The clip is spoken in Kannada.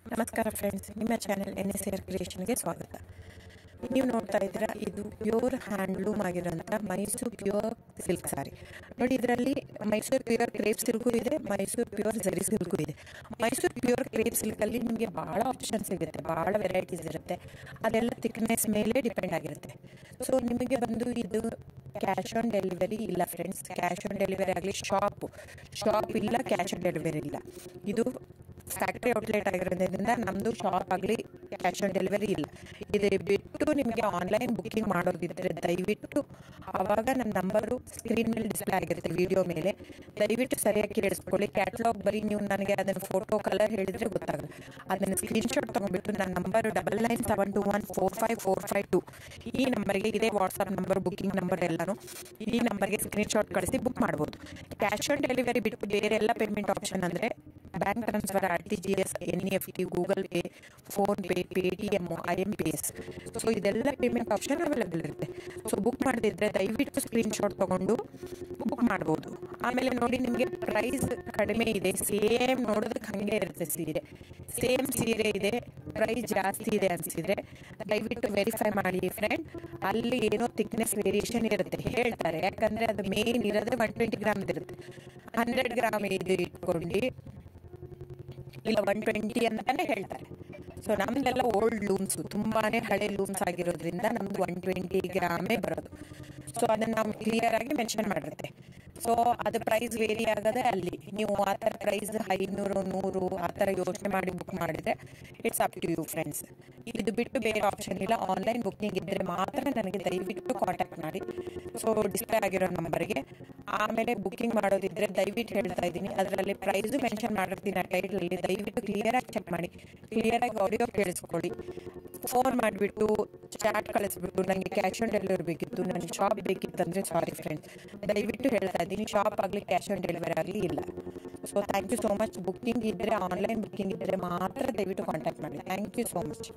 ನಮಸ್ಕಾರ ಫ್ರೆಂಡ್ಸ್ ನಿಮ್ಮ ಚಾನೆಲ್ ಎನ್ ಎಸ್ ಏರ್ ಕ್ರಿಯೇಷನ್ಗೆ ಸ್ವಾಗತ ನೀವು ನೋಡ್ತಾ ಇದ್ದೀರಾ ಇದು ಪ್ಯೂರ್ ಹ್ಯಾಂಡ್ಲೂಮ್ ಆಗಿರೋಂಥ ಮೈಸೂರು ಪ್ಯೂರ್ ಸಿಲ್ಕ್ ಸಾರಿ ನೋಡಿ ಇದರಲ್ಲಿ ಮೈಸೂರು ಪ್ಯೂರ್ ಕ್ರೇಪ್ ಸಿಲ್ಕು ಇದೆ ಮೈಸೂರು ಪ್ಯೂರ್ ಜರಿ ಸಿಲ್ಕು ಇದೆ ಮೈಸೂರು ಪ್ಯೂರ್ ಕ್ರೇಪ್ ಸಿಲ್ಕಲ್ಲಿ ನಿಮಗೆ ಭಾಳ ಆಪ್ಷನ್ ಸಿಗುತ್ತೆ ಭಾಳ ವೆರೈಟೀಸ್ ಇರುತ್ತೆ ಅದೆಲ್ಲ ಥಿಕ್ನೆಸ್ ಮೇಲೆ ಡಿಪೆಂಡ್ ಆಗಿರುತ್ತೆ ಸೊ ನಿಮಗೆ ಬಂದು ಇದು ಕ್ಯಾಶ್ ಆನ್ ಡೆಲಿವರಿ ಇಲ್ಲ ಫ್ರೆಂಡ್ಸ್ ಕ್ಯಾಶ್ ಆನ್ ಡೆಲಿವರಿ ಆಗಲಿ ಶಾಪು ಶಾಪ್ ಇಲ್ಲ ಕ್ಯಾಶ್ ಆನ್ ಡೆಲಿವರಿ ಇಲ್ಲ ಇದು ಫ್ಯಾಕ್ಟ್ರಿ ಔಟ್ಲೆಟ್ ಆಗಿರೋದ್ರಿಂದ ನಮ್ಮದು ಶಾಪ್ ಆಗಲಿ ಕ್ಯಾಶ್ ಆನ್ ಡೆಲಿವರಿ ಇಲ್ಲ ಇದು ಬಿಟ್ಟು ನಿಮಗೆ ಆನ್ಲೈನ್ ಬುಕ್ಕಿಂಗ್ ಮಾಡೋದಿದ್ದರೆ ದಯವಿಟ್ಟು ಆವಾಗ ನನ್ನ ನಂಬರು ಸ್ಕ್ರೀನ್ ಮೇಲೆ ಡಿಸ್ಪ್ಲೇ ಆಗಿರುತ್ತೆ ವಿಡಿಯೋ ಮೇಲೆ ದಯವಿಟ್ಟು ಸರಿಯಾಗಿ ಕೇಳಿಸ್ಕೊಳ್ಳಿ ಕ್ಯಾಟ್ಲಾಗ್ ಬರೀ ನೀವು ನನಗೆ ಅದನ್ನು ಫೋಟೋ ಕಲರ್ ಹೇಳಿದರೆ ಗೊತ್ತಾಗಲ್ಲ ಅದನ್ನು ಸ್ಕ್ರೀನ್ಶಾಟ್ ತೊಗೊಂಡ್ಬಿಟ್ಟು ನನ್ನ number double nine seven two one four five four five two ಈ ನಂಬರ್ಗೆ ಇದೇ ವಾಟ್ಸಪ್ ನಂಬರ್ ಬುಕ್ಕಿಂಗ್ ನಂಬರ್ ಎಲ್ಲನೂ ಈ ನಂಬರ್ಗೆ ಸ್ಕ್ರೀನ್ಶಾಟ್ ಕಳಿಸಿ ಬುಕ್ ಮಾಡ್ಬೋದು ಕ್ಯಾಶ್ ಆನ್ ಡೆಲಿವರಿ ಬಿಟ್ಟು ಬೇರೆ ಎಲ್ಲ ಪೇಮೆಂಟ್ ಆಪ್ಷನ್ ಅಂದರೆ bank transfer R T G S N E F T Google Pay PhonePe Paytm I M P S so ಇದೆಲ್ಲ ಪೇಮೆಂಟ್ ಆಪ್ಷನ್ ಅವೈಲೇಬಲ್ ಇರುತ್ತೆ ಸೊ ಬುಕ್ ಮಾಡದಿದ್ದರೆ ದಯವಿಟ್ಟು ಸ್ಕ್ರೀನ್ಶಾಟ್ ತೊಗೊಂಡು ಬುಕ್ ಮಾಡ್ಬೋದು ಆಮೇಲೆ ನೋಡಿ ನಿಮಗೆ ಪ್ರೈಸ್ ಕಡಿಮೆ ಇದೆ ಸೇಮ್ ನೋಡೋದಕ್ಕೆ ಹಾಗೆ ಇರುತ್ತೆ ಸೀರೆ ಸೇಮ್ ಸೀರೆ ಇದೆ ಪ್ರೈಸ್ ಜಾಸ್ತಿ ಇದೆ ಅನಿಸಿದರೆ ದಯವಿಟ್ಟು ವೆರಿಫೈ ಮಾಡಿ ಫ್ರೆಂಡ್ ಅಲ್ಲಿ ಏನೋ ಥಿಕ್ನೆಸ್ ವೇರಿಯೇಷನ್ ಇರುತ್ತೆ ಹೇಳ್ತಾರೆ ಯಾಕಂದರೆ ಅದು ಮೇನ್ ಇರೋದೇ ಒನ್ ಟ್ವೆಂಟಿ ಗ್ರಾಮ್ ಇರುತ್ತೆ ಹಂಡ್ರೆಡ್ ಗ್ರಾಮ್ ಇದು ಇಟ್ಕೊಂಡು ಇಲ್ಲ ಒನ್ ಟ್ವೆಂಟಿ ಅಂತಾನೆ ಹೇಳ್ತಾರೆ ಸೊ ನಮ್ದೆಲ್ಲ ಓಲ್ಡ್ ಲೂಮ್ಸು ತುಂಬಾನೇ ಹಳೆ ಲೂಮ್ಸ್ ಆಗಿರೋದ್ರಿಂದ ನಮ್ದು ಒನ್ ಟ್ವೆಂಟಿ ಗ್ರಾಮೇ ಬರೋದು ಸೊ ಅದನ್ನು ನಾವು ಕ್ಲಿಯರ್ ಆಗಿ ಮೆನ್ಷನ್ ಮಾಡಿರುತ್ತೆ ಸೊ ಅದು ಪ್ರೈಸ್ ವೇರಿ ಆಗೋದೇ ಅಲ್ಲಿ ನೀವು ಆ ಥರ ಪ್ರೈಸ್ ಐನೂರು ನೂರು ಆ ಥರ ಯೋಚನೆ ಮಾಡಿ ಬುಕ್ ಮಾಡಿದರೆ it's up to you friends ಇದು ಬಿಟ್ಟು ಬೇರೆ ಆಪ್ಷನ್ ಇಲ್ಲ ಆನ್ಲೈನ್ ಬುಕ್ಕಿಂಗ್ ಇದ್ದರೆ ಮಾತ್ರ ನನಗೆ ದಯವಿಟ್ಟು ಕಾಂಟ್ಯಾಕ್ಟ್ ಮಾಡಿ ಸೊ ಡಿಸ್ಪ್ಲೇ ಆಗಿರೋ ನಂಬರ್ಗೆ ಆಮೇಲೆ ಬುಕ್ಕಿಂಗ್ ಮಾಡೋದಿದ್ರೆ ದಯವಿಟ್ಟು ಹೇಳ್ತಾ ಇದ್ದೀನಿ ಅದರಲ್ಲಿ ಪ್ರೈಸು ಮೆನ್ಷನ್ ಮಾಡಿರ್ತೀನಿ ಆ ಟೈಟಲಲ್ಲಿ ದಯವಿಟ್ಟು ಕ್ಲಿಯರಾಗಿ ಚೆಕ್ ಮಾಡಿ ಕ್ಲಿಯರಾಗಿ ಆಡಿಯೋ ಕೇಳಿಸ್ಕೊಳ್ಳಿ ಫೋನ್ ಮಾಡಿಬಿಟ್ಟು ಚಾಟ್ ಕಳಿಸ್ಬಿಟ್ಟು ನನಗೆ ಕ್ಯಾಶ್ ಆನ್ ಡೆಲಿವರಿ ಬೇಕಿತ್ತು ನನಗೆ ಶಾಪ್ ಬೇಕಿತ್ತು ಅಂದರೆ ಸಾರಿ ಫ್ರೆಂಡ್ಸ್ ದಯವಿಟ್ಟು ಹೇಳ್ತಾ ಇದ್ದೀನಿ ಶಾಪ್ ಆಗಲಿ ಕ್ಯಾಶ್ ಆನ್ ಡೆಲಿವರಿ ಆಗಲಿ ಇಲ್ಲ so thank you so much booking ಇದ್ದರೆ ಆನ್ಲೈನ್ ಬುಕ್ಕಿಂಗ್ ಇದ್ದರೆ ಮಾತ್ರ ದಯವಿಟ್ಟು ಕಾಂಟ್ಯಾಕ್ಟ್ ಮಾಡಿ ಥ್ಯಾಂಕ್ ಯು ಸೋ ಮಚ್